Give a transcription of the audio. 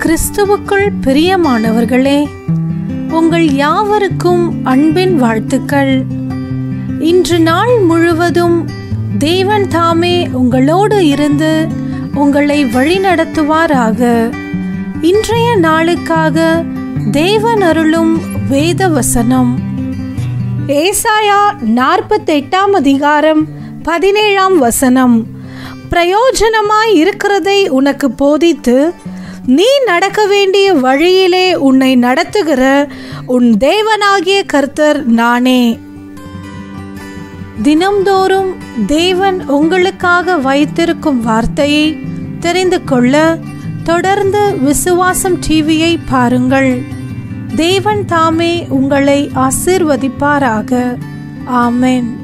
கிறிஸ்துவுக்குள் பிரியமானவர்களே உங்கள் யாவருக்கும் அன்பின் வாழ்த்துக்கள் இன்று நாள் முழுவதும் தேவன் தாமே உங்களோடு இருந்து உங்களை வழிநடத்துவாராக இன்றைய நாளுக்காக தேவன் அருளும் வேத வசனம் ஏசாயா நாற்பத்தெட்டாம் அதிகாரம் பதினேழாம் வசனம் பிரயோஜனமாய் இருக்கிறதை உனக்கு போதித்து நீ நடக்க வேண்டிய வழியிலே உன்னை நடத்துகிற உன் தேவனாகிய கர்த்தர் நானே தினம்தோறும் தேவன் உங்களுக்காக வைத்திருக்கும் வார்த்தையை தெரிந்து கொள்ள தொடர்ந்து விசுவாசம் டிவியை பாருங்கள் தேவன் தாமே உங்களை ஆசிர்வதிப்பாராக ஆமென்